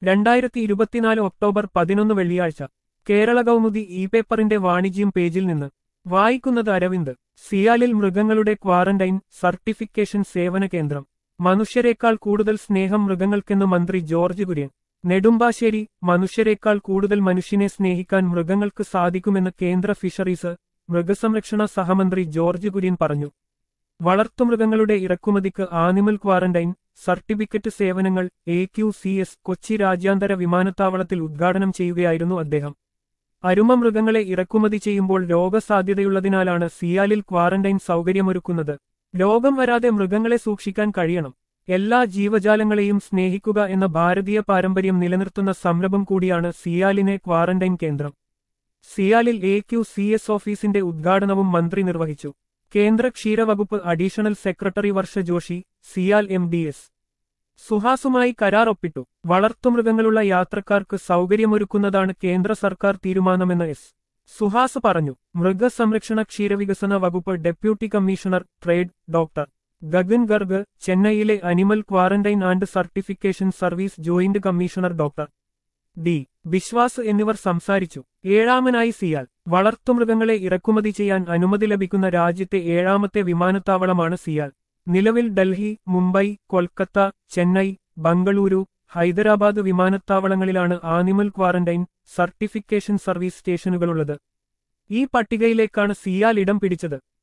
രണ്ടായിരത്തി ഇരുപത്തിനാല് ഒക്ടോബർ പതിനൊന്ന് വെള്ളിയാഴ്ച കേരള കൗമുദി ഇ പേപ്പറിന്റെ വാണിജ്യം പേജിൽ നിന്ന് വായിക്കുന്നത് അരവിന്ദ് സിയാലിൽ മൃഗങ്ങളുടെ ക്വാറന്റൈൻ സർട്ടിഫിക്കേഷൻ സേവന കേന്ദ്രം മനുഷ്യരെക്കാൾ കൂടുതൽ സ്നേഹം മൃഗങ്ങൾക്കെന്ന് മന്ത്രി ജോർജ് കുര്യൻ നെടുമ്പാശ്ശേരി മനുഷ്യരെക്കാൾ കൂടുതൽ മനുഷ്യനെ സ്നേഹിക്കാൻ മൃഗങ്ങൾക്ക് സാധിക്കുമെന്ന് കേന്ദ്ര ഫിഷറീസ് മൃഗസംരക്ഷണ സഹമന്ത്രി ജോർജ് കുര്യൻ പറഞ്ഞു വളർത്തുമൃഗങ്ങളുടെ ഇറക്കുമതിക്ക് ആനിമൽ ക്വാറന്റൈൻ സർട്ടിഫിക്കറ്റ് സേവനങ്ങൾ A Q C S Kochi രാജ്യാന്തര വിമാനത്താവളത്തിൽ ഉദ്ഘാടനം ചെയ്യുകയായിരുന്നു അദ്ദേഹം അരുമ മൃഗങ്ങളെ ഇറക്കുമതി ചെയ്യുമ്പോൾ രോഗസാധ്യതയുള്ളതിനാലാണ് സിയാലിൽ ക്വാറന്റൈൻ സൗകര്യമൊരുക്കുന്നത് രോഗം വരാതെ മൃഗങ്ങളെ സൂക്ഷിക്കാൻ കഴിയണം എല്ലാ ജീവജാലങ്ങളെയും സ്നേഹിക്കുക എന്ന ഭാരതീയ പാരമ്പര്യം നിലനിർത്തുന്ന സംരംഭം കൂടിയാണ് സിയാലിനെ ക്വാറന്റൈൻ കേന്ദ്രം സിയാലിൽ എ ക്യു സി എസ് ഓഫീസിന്റെ ഉദ്ഘാടനവും മന്ത്രി നിർവഹിച്ചു കേന്ദ്ര ക്ഷീരവകുപ്പ് additional secretary Varsha Joshi CIAL M D S സുഹാസുമായി കരാർ ഒപ്പിട്ടു വളർത്തുമൃഗങ്ങളുള്ള യാത്രക്കാർക്ക് സൗകര്യമൊരുക്കുന്നതാണ് കേന്ദ്ര സർക്കാർ തീരുമാനമെന്ന് എസ് സുഹാസ് പറഞ്ഞു മൃഗസംരക്ഷണ ക്ഷീരവികസന വകുപ്പ് deputy commissioner trade doctor Gagan Garg ചെന്നൈയിലെ animal quarantine and certification service joint commissioner doctor D Vishwas എന്നിവർ സംസാരിച്ചു ഏഴാമനായി സിയാൽ വളർത്തുമൃഗങ്ങളെ ഇറക്കുമതി ചെയ്യാൻ അനുമതി ലഭിക്കുന്ന രാജ്യത്തെ ഏഴാമത്തെ വിമാനത്താവളമാണ് സിയാൽ നിലവിൽ ഡൽഹി മുംബൈ കൊൽക്കത്ത ചെന്നൈ ബംഗളൂരു ഹൈദരാബാദ് വിമാനത്താവളങ്ങളിലാണ് ആനിമൽ ക്വാറന്റൈൻ സർട്ടിഫിക്കേഷൻ സർവീസ് സ്റ്റേഷനുകളുള്ളത് ഈ പട്ടികയിലേക്കാണ് സിയാൽ ഇടം പിടിച്ചത്